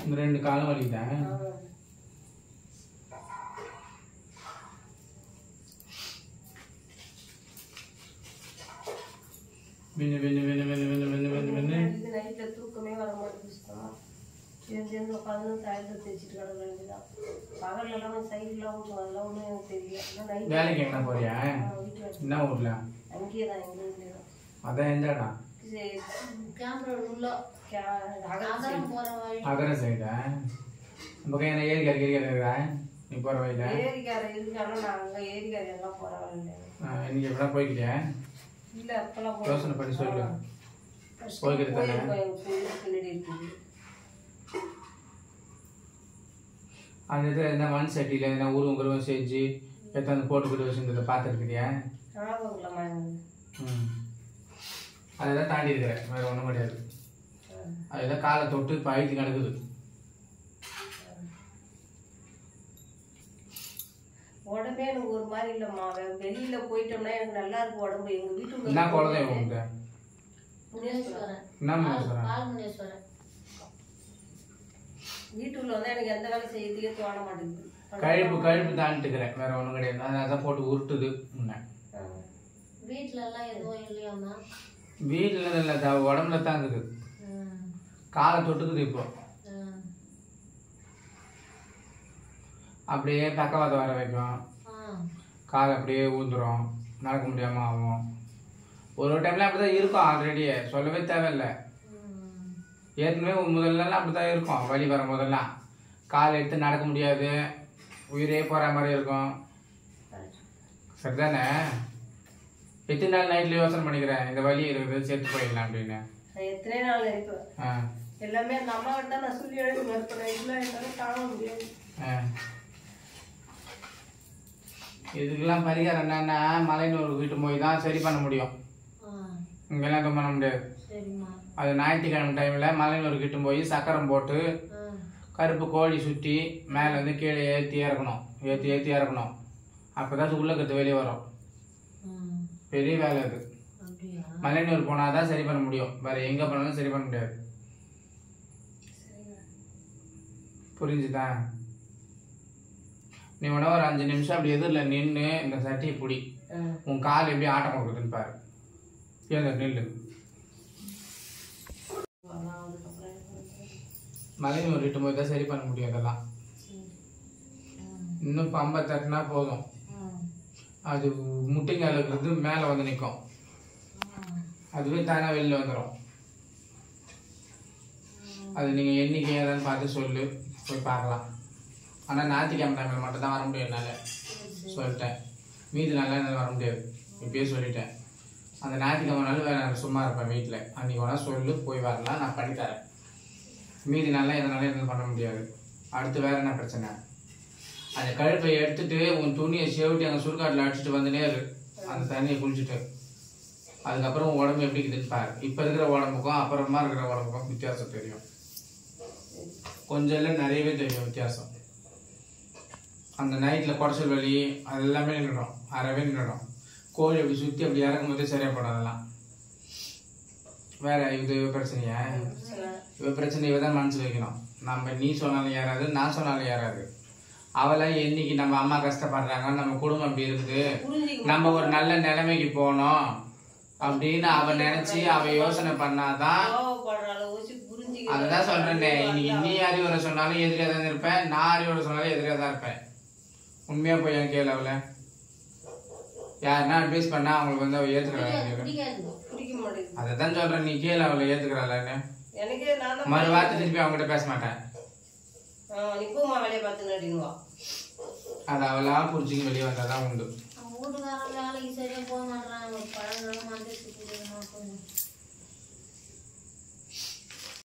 இந்த ரெண்டு காலம் வலிக்குதேன் வின்னு வின்னு வின்னு வின்னு வின்னு வின்னு வின்னு வின்னு இது நைட்ல தூக்கமே வர மாட்டேங்குது சுத்தமா சேர்ந்து சேர்ந்து உட்காந்து தயத்தை தேய்ச்சிட்டு கிடக்க வேண்டியதான் பகல்ல எல்லாம் சைட்லாம் விட்டு அதெல்லாம் ஒன்றும் எனக்கு தெரியல ஆனால் நைட் வேலைக்கு எங்கே போறியா வீட்டில் என்ன ஊர்ல அங்கேயே தான் எங்கள் வீட்டில் தான் அதான் எந்த இடம் சரி கேமரா உள்ள கே- அகலம் அகரம் போற வழி அகர சைடா நம்ம கை என்ன ஏரி கறி இருக்கிறா நீ போகிற வழியில ஏரிக்கார இருக்கானா நான் அங்கே ஏரிக்கார எல்லாம் போகிறேன் ஆ, இன்னைக்கு எப்படா போய்க்கிட்டியா இல்லை அப்பெல்லாம் யோசனை பண்ணி சொல்லு போய்க்கிட்டு தானே பின்னாடி இருக்குது அந்த இடத்துல என்ன மண் சட்டியில் என்ன உருவம் குருவம் செஞ்சு எத்தனை போட்டு போட்டு வச்சுருந்ததை பார்த்துருக்கிறியா ஞாபகம் இல்லைம்மா எனக்கு. ம் அதை தாண்டி இருக்கிறேன் வேறு ஒன்றும் கிடையாது அதுதான் காலை தொட்டு இப்போ அழுத்தி கிடக்குது உடம்பே எனக்கு ஒரு மாதிரி இல்லைம்மா வெ- வெளியில போயிட்டோம்னா எனக்கு நல்லா இருக்கு உடம்பு எங்க வீட்டுக்குள்ள என்ன குழந்தை உங்க முனேஸ்வரன் என்ன சொல்கிறேன் பால் முனேஸ்வரன் வீட்டுக்குள்ள வந்து எனக்கு எந்த வேலை செய்யறதுக்கே தோண மாட்டேங்குது கழுப்பு கழுப்பு தாண்டிட்டுக்கிறேன் வேற ஒன்றும் கிடையாது அதனால தான் போட்டு உருட்டுது முன்ன ஆ. வீட்ல எல்லாம் எதுவும் இல்லையாம்மா வீட்டில் இல்லை த- உடம்புல தான் இருக்குது ம். காலை தொட்டுக்குது இப்போ ம். அப்படியே பக்கவாதம் வர வைக்கும் ஆ. கால் அப்படியே ஊந்துரும் நடக்க முடியாமல் ஆகும் ஒரு ஒரு டைம்ல அப்படி தான் இருக்கும் ஆல்ரெடியே சொல்லவே தேவையில்லை ம். ஏற்கனவே முதல்லலாம் அப்படி தான் இருக்கும் வலி வர முதல்லாம் கால் எடுத்து நடக்க முடியாது உயிரே போகிற மாதிரி இருக்கும் சரிதானே எத்தனை நாள் நைட்டில் யோசனை பண்ணிக்கிறேன் இந்த வலி இருக்குது செத்து போயிடலாம் அப்படின்னு நான் எத்தனை நாள் இருப்பேன் ஆ எல்லாமே அந்த அம்மா கிட்ட நான் சொல்லி எழுதி மறுப்பேன் இல்லை என்னால தாங்க முடியாது ஆ. இதுக்கெல்லாம் பரிகாரம் என்னன்னா மலைநூறு வீட்டு போய் தான் சரி பண்ண முடியும் ஆ. இங்கெல்லாம் எதுவும் பண்ண முடியாது சரிம்மா அது ஞாயிற்றுக்கிழமை டைமில் மலைநூறு கிட்ட போய் சக்கரம் போட்டு ஆ. கருப்பு கோழி சுற்றி மேலே வந்து கீழே ஏற்றி இறக்கணும் ஏற்றி ஏற்றி இறக்கணும் அப்போ தான் உள்ளக்கத்து வெளியே வரும் ம். பெரிய வேலை அது அப்படியா மலைநூர் போனால் தான் சரி பண்ண முடியும் வேறு எங்கே போனாலும் சரி பண்ண முடியாது புரிஞ்சுதா நீ உடனே ஒரு அஞ்சு நிமிஷம் அப்படி எதிரில் நின்று இந்த சட்டியை பிடி ஆ. உன் கால் எப்படி ஆட்டம் கொடுக்குதுன்னு பாரு ஏன் நில்லு அதான் அதுக்கப்புறம் எனக்கு வந்து- மலைநூர் இட்டு போய் தான் சரி பண்ண முடியும் அதெல்லாம் இன்னும் இப்போ ஐம்பது தட்டுனா போதும் அது முட்டைங்கால் இருக்கிறது மேலே வந்து நிற்கும் அதுவே தானாக வெளில வந்துடும் அது நீங்கள் என்னைக்கு ஏதான்னு பார்த்து சொல்லு போய் பார்க்கலாம் ஆனால் ஞாயிற்றுக்கிழமை டைமில் மட்டும் தான் வர முடியும் என்னால் சொல்லிட்டேன் மீதி நாளில் என்னால் வர முடியாது இப்பயே சொல்லிட்டேன் அந்த ஞாயிற்றுக்கிழமை நாள் வேறு நான் சும்மா இருப்பேன் வீட்டில் அன்றைக்கி வேணா சொல்லு போய் வரலாம் நான் பண்ணித்தரேன் மீதி நாளில் எதனால எதுவும் பண்ண முடியாது அடுத்து வேறு என்ன பிரச்சனை அந்த கழுப்பை எடுத்துட்டு உன் துணியை செவிட்டி அங்கே சுடுகாட்டில் அடிச்சுட்டு வந்துனே இரு அந்த தண்ணியை குளிச்சுட்டு அதுக்கப்புறம் உன் உடம்பு எப்படி இருக்குதுன்னு பாரு இப்போ இருக்கிற உடம்புக்கும் அப்புறமா இருக்கிற உடம்புக்கும் வித்தியாசம் தெரியும் கொஞ்சம் இல்லை நிறையவே தெரியும் வித்தியாசம் அந்த நைட்டில் குடச்சல் வலி அது எல்லாமே நின்றுடும் அறவே நின்றுடும் கோழி அப்படி சுற்றி அப்படி இறக்கும் போதே சரியாக போடும் அதெல்லாம் வேற இது பிரச்சனையா இவ பிரச்சனை இவ தான் மனசு வைக்கணும் நம்ம நீ சொன்னாலும் ஏறாது நான் சொன்னாலும் ஏறாது அவளாம் என்னைக்கு நம்ம அம்மா கஷ்டப்படுறாங்க நம்ம குடும்பம் அப்படி இருக்குது புரிஞ்சுக்க நம்ம ஒரு நல்ல நிலைமைக்கு போகணும் அப்படின்னு அவ நினைச்சு அவ யோசனை பண்ணாதான் கோவப்படுற அளவுக்கு புரிஞ்சுக்க அதுதான் சொல்றேனே இன்னைக்கு நீ அறிவுரை சொன்னாலும் எதிரியா தான் இருப்பேன் நான் அறிவுரை சொன்னாலும் எதிரியா தான் இருப்பேன் உண்மையா போய் என் கேளு அவள யாருன்னா அட்வைஸ் பண்ணா அவங்களுக்கு வந்து அவ ஏத்துக்கிறாள் பிடிக்காது பிடிக்க மாட்டேங்குது அதை தான் சொல்றேன் நீ கேளு அவளை ஏத்துக்கிறாள்னு எனக்கே நான் தான் மறு வார்த்தை திருப்பி அவங்ககிட்ட பேச மாட்டேன் நிப்போமா வேலையை பார்த்து நடினுவா அது அவளா புரிஞ்சுக்க வெளியே வந்தாதான் உண்டு அவங்க வீட்டுக்காரன் வேலைக்கு சரியா போக மாட்டான் பழங்களும் மந்திரிச்சு கொடுக்க மாட்டோம்